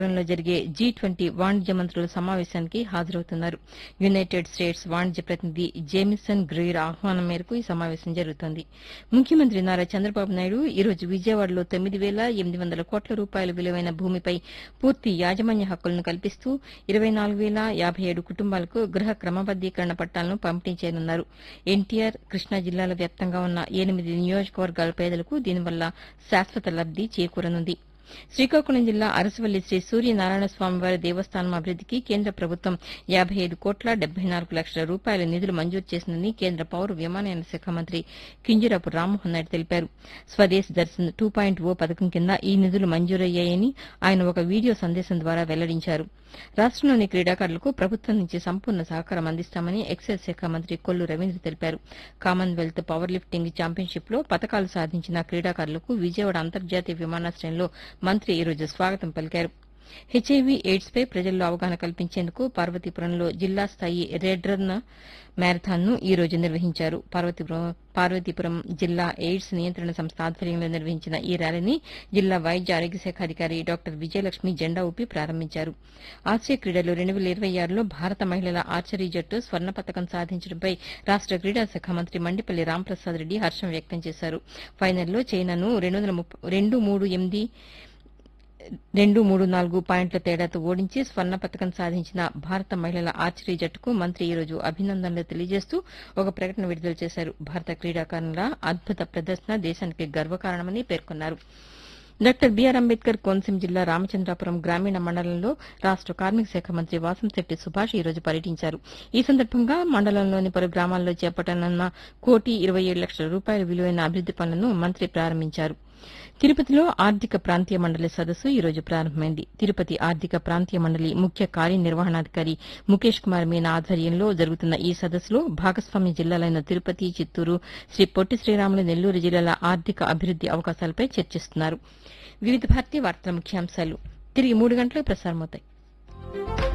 లో జరిగే G twenty వాణిజ్య మంత్రుల సమావేశానికి హాజరవుతున్నారు యునైటెడ్ స్టేట్స్ వాణిజ్య ప్రతినిధి జేమిసన్ గ్రీర్ ఆహ్వానం మేరకు ఈ సమావేశం జరుగుతోంది ముఖ్యమంత్రి నారా చంద్రబాబు నాయుడు ఈ రోజు విజయవాడలో తొమ్మిది వేల ఎనిమిది వందల కోట్ల రూపాయల విలువైన భూమిపై పూర్తి యాజమాన్య హక్కులను కల్పిస్తూ ఇరవై నాలుగు వేల యాభై ఏడు కుటుంబాలకు గృహ క్రమబద్దీకరణ పట్టాలను పంపిణీ చేయనున్నారు ఎన్టీఆర్ కృష్ణా జిల్లాల వ్యాప్తంగా ఉన్న ఎనిమిది నియోజకవర్గాల పేదలకు దీనివల్ల శాశ్వత లబ్ది చేకూరనుంది శ్రీకాకుళం జిల్లా అరసవల్లి శ్రీ సూర్యనారాయణ స్వామివారి దేవస్థానం అభివృద్దికి కేంద్ర ప్రభుత్వం యాబై ఐదు కోట్ల డెబ్బై నాలుగు లక్షల రూపాయల నిధులు మంజూరు చేసిందని కేంద్ర పౌర విమానయాన శాఖ మంత్రి కింజరాపు రామ్మోహన్ నాయుడు తెలిపారు Swadesh Darshan two point O పథకం కింద ఈ నిధులు మంజూరయ్యాయని ఆయన ఒక వీడియో సందేశం ద్వారా వెల్లడించారు రాష్టంలోని క్రీడాకారులకు ప్రభుత్వం నుంచి సంపూర్ణ సహకారం అందిస్తామని ఎక్సైజ్ శాఖ మంత్రి కొల్లు రవీంద్ర తెలిపారు కామన్వెల్త్ పవర్ లిఫ్టింగ్ ఛాంపియన్షిప్ లో పతకాలు సాధించిన క్రీడాకారులకు విజయవాడ అంతర్జాతీయ విమానాశ్రయంలో మంత్రి ఈ రోజు స్వాగతం పలికారు హెచ్ఐవి ఎయిడ్స్ పై ప్రజల్లో అవగాహన కల్పించేందుకు పార్వతీపురంలో జిల్లా స్థాయి రెడ్ రన్ మ్యారథాన్ ను ఈ రోజు నిర్వహించారు పార్వతీపురం పార్వతీపురం జిల్లా ఎయిడ్స్ నియంత్రణ సంస్థ ఆధ్వర్యంలో నిర్వహించిన ఈ ర్యాలీని జిల్లా వైద్య ఆరోగ్య శాఖ అధికారి డాక్టర్ విజయలక్ష్మి జెండా ఊపి ప్రారంభించారు ఆసియా క్రీడలు రెండు వేల ఇరవై ఆరులో భారత మహిళల ఆర్చరీ జట్టు స్వర్ణ పతకం సాధించడంపై రాష్ట క్రీడా శాఖ మంత్రి మండిపల్లి రాంప్రసాద్ రెడ్డి హర్షం వ్యక్తం చేశారు ఫైనల్లో చైనాను రెండు వందల ముప్ప- రెండు మూడు ఎనిమిది రెండు మూడు నాలుగు పాయింట్ల తేడాతో ఓడించి స్వర్ణ పతకం సాధించిన భారత మహిళల ఆర్చరీ జట్టుకు మంత్రి ఈ రోజు అభినందనలు తెలియజేస్తూ ఒక ప్రకటన విడుదల చేశారు భారత క్రీడాకారుల అద్భుత ప్రదర్శన దేశానికి గర్వకారణమని పేర్కొన్నారు డాక్టర్ బీఆర్ అంబేద్కర్ కోనసీమ జిల్లా రామచంద్రాపురం గ్రామీణ మండలంలో రాష్ట కార్మిక శాఖ మంత్రి వాసంశెట్టి సుభాష్ ఈ రోజు పర్యటించారు ఈ సందర్భంగా మండలంలోని పలు గ్రామాల్లో చేపట్టనున్న కోటి ఇరవై ఏడు లక్షల రూపాయల విలువైన అభివృద్ది పనులను మంత్రి ప్రారంభించారు తిరుపతిలో ఆర్థిక ప్రాంతీయ మండలి సదస్సు ఈ రోజు ప్రారంభమైంది తిరుపతి ఆర్థిక ప్రాంతీయ మండలి ముఖ్య కార్యనిర్వహణాధికారి ముఖేష్ కుమార్ మీనా ఆధ్వర్యంలో జరుగుతున్న ఈ సదస్సులో భాగస్వామ్య జిల్లాలైన తిరుపతి చిత్తూరు శ్రీ పొట్టి శ్రీరాములు నెల్లూరు జిల్లాల ఆర్థిక అభివృద్ది అవకాశాలపై చర్చిస్తున్నారు వివిధ భారతీయ వార్తల ముఖ్యాంశాలు తిరిగి మూడు గంటలకు ప్రసారమవుతాయి